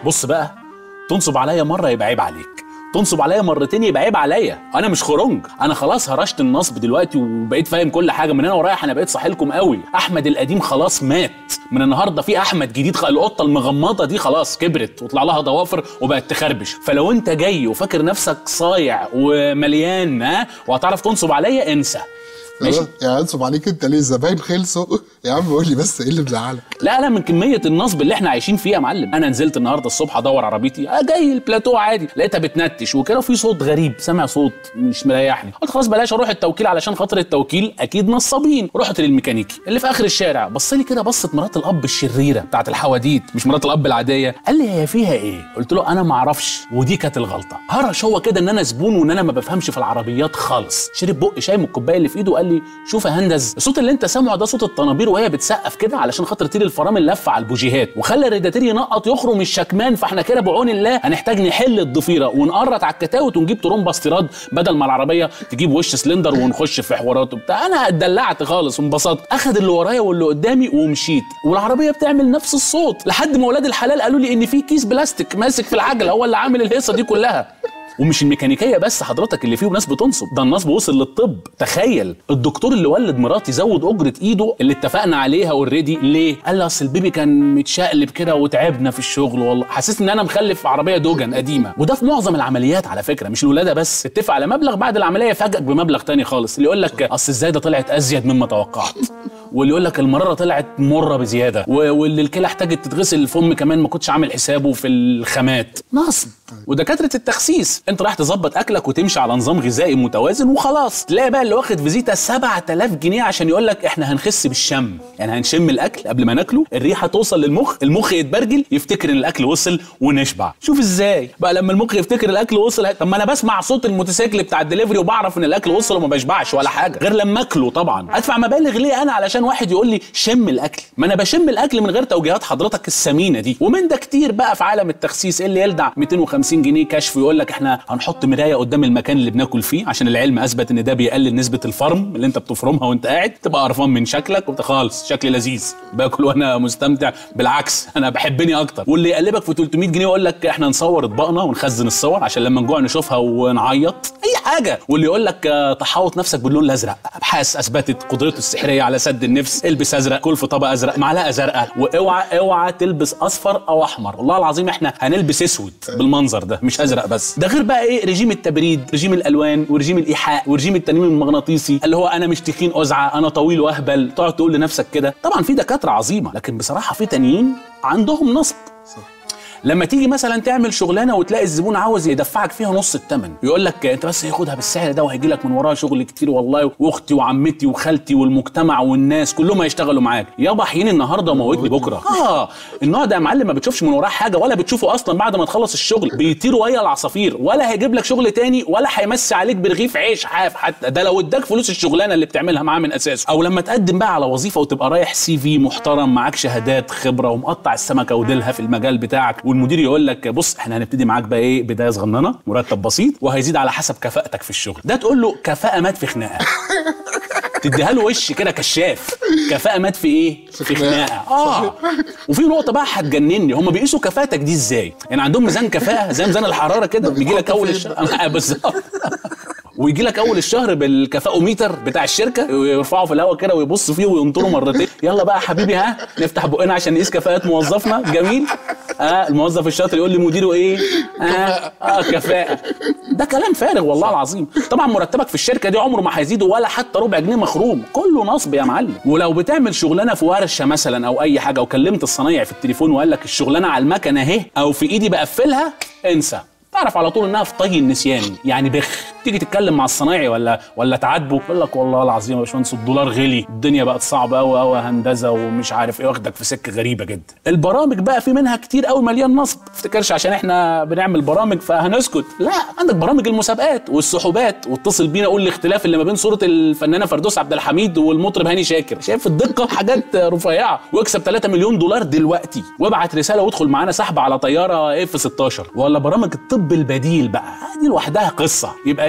بص بقى تنصب عليا مره يبقى عيب عليك تنصب عليا مرتين يبقى عيب عليا انا مش خرنج انا خلاص هرشت النصب دلوقتي وبقيت فاهم كل حاجه من هنا ورايح انا بقيت صاحلكم قوي احمد القديم خلاص مات من النهارده في احمد جديد خ- القطه المغمضه دي خلاص كبرت وطلع لها ضوافر وبقت تخربش فلو انت جاي وفاكر نفسك صايع ومليان ها وهتعرف تنصب عليا انسى ماشي يعني انصب عليك انت ليه الزباين خلصوا يا عم قول لي بس ايه اللي مزعلك لا لا من كميه النصب اللي احنا عايشين فيها يا معلم انا نزلت النهارده الصبح ادور عربيتي آه جاي البلاتو عادي لقيتها بتنتش وكده في صوت غريب سامع صوت مش مريحني قلت خلاص بلاش اروح التوكيل علشان خاطر التوكيل اكيد نصابين رحت للميكانيكي اللي في اخر الشارع بص لي كده بصت مرات الاب الشريره بتاعت الحواديت مش مرات الاب العاديه قال لي هي فيها ايه قلت له انا ما اعرفش ودي كانت الغلطه هرش هو كده ان انا زبون وان انا ما بفهمش في العربيات خالص شرب بق شاي من الكوبايه اللي في ايده وقال لي شوف يا هندس الصوت اللي انت سامعه ده صوت الطنابير وهي بتسقف كده علشان خاطر تيري الفرامل لفه على البوجيهات وخلى الريداتير ينقط يخرم الشكمان فاحنا كده بعون الله هنحتاج نحل الضفيره ونقرط على الكتاوت ونجيب ترومبه استيراد بدل ما العربيه تجيب وش سلندر ونخش في حوارات وبتاع انا اتدلعت خالص وانبسطت اخد اللي ورايا واللي قدامي ومشيت والعربيه بتعمل نفس الصوت لحد ما ولاد الحلال قالوا لي ان في كيس بلاستيك ماسك في العجله هو اللي عامل الهيصه دي كلها ومش الميكانيكيه بس حضرتك اللي فيه ناس بتنصب ده النصب وصل للطب تخيل الدكتور اللي ولد مراتي زود اجره ايده اللي اتفقنا عليها اوريدي ليه قال لي اصل البيبي كان متشقلب كده وتعبنا في الشغل والله حسيت ان انا مخلف عربيه دوجن قديمه وده في معظم العمليات على فكره مش الولاده بس اتفق على مبلغ بعد العمليه يفاجئك بمبلغ تاني خالص اللي يقول لك اصل الزايده طلعت ازيد مما توقعت واللي يقول لك المراره طلعت مره بزياده و- واللي الكلى احتاجت تتغسل الفم كمان ما كنتش عامل حسابه في الخامات نصب ودكاتره التخسيس انت رايح تظبط اكلك وتمشي على نظام غذائي متوازن وخلاص تلاقي بقى اللي واخد فيزيتا 7000 جنيه عشان يقول لك احنا هنخس بالشم يعني هنشم الاكل قبل ما ناكله الريحه توصل للمخ المخ يتبرجل يفتكر ان الاكل وصل ونشبع شوف ازاي بقى لما المخ يفتكر الاكل وصل طب ما انا بسمع صوت الموتوسيكل بتاع الدليفري وبعرف ان الاكل وصل وما بشبعش ولا حاجه غير لما اكله طبعا ادفع مبالغ ليه انا علشان واحد يقول لي شم الاكل ما انا بشم الاكل من غير توجيهات حضرتك السمينه دي ومن ده كتير بقى في عالم التخسيس اللي يلدع 250 جنيه كشف ويقول لك احنا هنحط مرايه قدام المكان اللي بناكل فيه عشان العلم اثبت ان ده بيقلل نسبه الفرم اللي انت بتفرمها وانت قاعد تبقى قرفان من شكلك وبت- خالص شكلي لذيذ باكل وانا مستمتع بالعكس انا بحبني اكتر واللي يقلبك في 300 جنيه ويقول لك احنا نصور اطباقنا ونخزن الصور عشان لما نجوع نشوفها ونعيط اي حاجه واللي يقول لك آه، تحوط نفسك باللون الازرق ابحاث اثبتت قدرته السحريه على سد النفس البس ازرق كل في طبق ازرق معلقه زرقاء واوعى اوعى تلبس اصفر او احمر والله العظيم احنا هنلبس اسود بالمنظر ده مش ازرق بس ده غير بقى ايه رجيم التبريد رجيم الالوان ورجيم الايحاء ورجيم التنويم المغناطيسي اللي هو انا مش تخين ازعه انا طويل واهبل تقعد تقول لنفسك كده طبعا في دكاتره عظيمه لكن بصراحه في تانيين عندهم نصب لما تيجي مثلا تعمل شغلانه وتلاقي الزبون عاوز يدفعك فيها نص الثمن يقول لك انت بس خدها بالسعر ده وهيجي لك من وراها شغل كتير والله واختي وعمتي وخالتي والمجتمع والناس كلهم هيشتغلوا معاك يابا حين النهارده وموتني بكره اه النوع ده يا معلم ما بتشوفش من وراه حاجه ولا بتشوفه اصلا بعد ما تخلص الشغل بيطير ويا العصافير ولا هيجيب لك شغل تاني ولا هيمسي عليك برغيف عيش حاف حتى ده لو اداك فلوس الشغلانه اللي بتعملها معاه من اساسه او لما تقدم بقى على وظيفه وتبقى رايح سي في محترم معاك شهادات خبره ومقطع السمكه وديلها في المجال بتاعك والمدير يقول لك بص احنا هنبتدي معاك بقى ايه بدايه صغننه مرتب بسيط وهيزيد على حسب كفاءتك في الشغل ده تقول له كفاءه مات في خناقه تديها له وش كده كشاف كفاءه مات في ايه في خناقه اه وفي نقطه بقى هتجنني هم بيقيسوا كفاءتك دي ازاي يعني عندهم ميزان كفاءه زي ميزان الحراره كده بيجي لك اول الشهر بالظبط ويجي لك اول الشهر بالكفاءوميتر بتاع الشركه ويرفعه في الهواء كده ويبص فيه وينطره مرتين يلا بقى يا حبيبي ها نفتح بقنا عشان نقيس كفاءه موظفنا جميل اه الموظف الشاطر يقول لمديره ايه اه, آه كفاءه ده كلام فارغ والله العظيم طبعا مرتبك في الشركه دي عمره ما هيزيد ولا حتى ربع جنيه مخروم كله نصب يا معلم ولو بتعمل شغلانه في ورشه مثلا او اي حاجه وكلمت الصنايعي في التليفون وقال لك الشغلانه على المكنه اهي او في ايدي بقفلها انسى تعرف على طول انها في طي النسيان يعني بخ تيجي تتكلم مع الصنايعي ولا ولا تعاتبه يقول لك والله العظيم يا باشمهندس الدولار غلي الدنيا بقت صعبه قوي قوي هندسه ومش عارف ايه واخدك في سكه غريبه جدا البرامج بقى في منها كتير قوي مليان نصب ما تفتكرش عشان احنا بنعمل برامج فهنسكت لا عندك برامج المسابقات والسحوبات واتصل بينا قول الاختلاف اللي ما بين صوره الفنانه فردوس عبد الحميد والمطرب هاني شاكر شايف الدقه حاجات رفيعه واكسب 3 مليون دولار دلوقتي وابعت رساله وادخل معانا سحب على طياره اف 16 ولا برامج الطب البديل بقى دي لوحدها قصه يبقى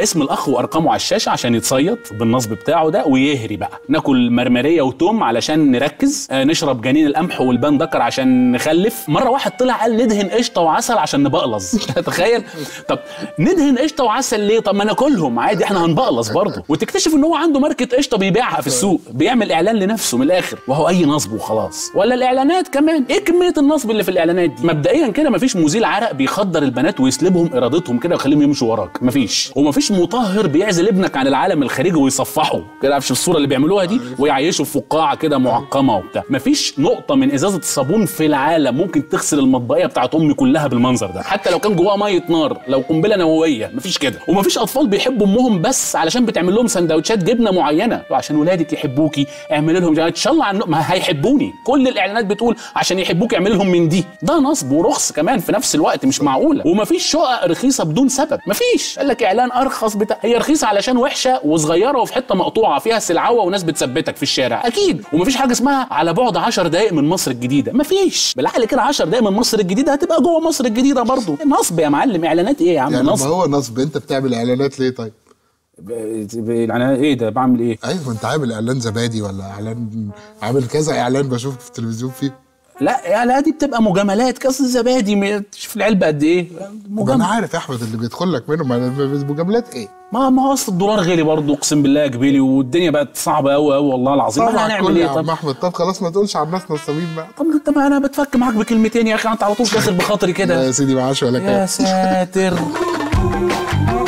اسم الاخ وارقامه على الشاشه عشان يتصيد بالنصب بتاعه ده ويهري بقى ناكل مرمريه وتوم علشان نركز آه نشرب جنين القمح والبان دكر عشان نخلف مره واحد طلع قال ندهن قشطه وعسل عشان نبقلظ تخيل طب ندهن قشطه وعسل ليه طب ما ناكلهم عادي احنا هنبقلظ برضه وتكتشف ان هو عنده ماركه قشطه بيبيعها في السوق بيعمل اعلان لنفسه من الاخر وهو اي نصب وخلاص ولا الاعلانات كمان ايه كميه النصب اللي في الاعلانات دي مبدئيا كده مفيش مزيل عرق بيخدر البنات ويسلبهم ارادتهم كده ويخليهم يمشوا وراك مفيش ومفيش مطهر بيعزل ابنك عن العالم الخارجي ويصفحه كده عارف الصوره اللي بيعملوها دي ويعيشه في فقاعه كده معقمه وبتاع مفيش نقطه من ازازه الصابون في العالم ممكن تغسل المطبقيه بتاعت امي كلها بالمنظر ده حتى لو كان جواها ميه نار لو قنبله نوويه مفيش كده ومفيش اطفال بيحبوا امهم بس علشان بتعمل لهم سندوتشات جبنه معينه عشان ولادك يحبوكي اعمل لهم ان شاء الله عنه ما هيحبوني كل الاعلانات بتقول عشان يحبوك اعمل لهم من دي ده نصب ورخص كمان في نفس الوقت مش معقوله ومفيش شقق رخيصه بدون سبب مفيش قال لك اعلان ارخص بتاع هي رخيصه علشان وحشه وصغيره وفي حته مقطوعه فيها سلعوه وناس بتثبتك في الشارع اكيد ومفيش حاجه اسمها على بعد 10 دقائق من مصر الجديده مفيش بالعقل كده 10 دقائق من مصر الجديده هتبقى جوه مصر الجديده برضه نصب يا معلم اعلانات ايه يا عم يعني ما نصب هو نصب انت بتعمل اعلانات ليه طيب؟ ب- ب- يعني ايه ده بعمل ايه ايوه انت عامل اعلان زبادي ولا اعلان عامل كذا اعلان بشوفك في التلفزيون فيه لا يعني دي بتبقى مجاملات كاس الزبادي م- شوف العلبه قد ايه ما انا مجامله عارف يا احمد اللي بيدخل لك منهم ما- مجاملات ايه؟ ما ما هو اصل الدولار غالي برضه اقسم بالله يا جبيلي والدنيا بقت صعبه قوي قوي والله العظيم احنا طبعا هنعمل كل ايه يا عم طب احمد طب خلاص ما تقولش على الناس نصابين بقى طب انت ما انا بتفك معاك بكلمتين يا اخي انت على طول داخل بخاطري لا كده يا سيدي معاش ولا يا كام ساتر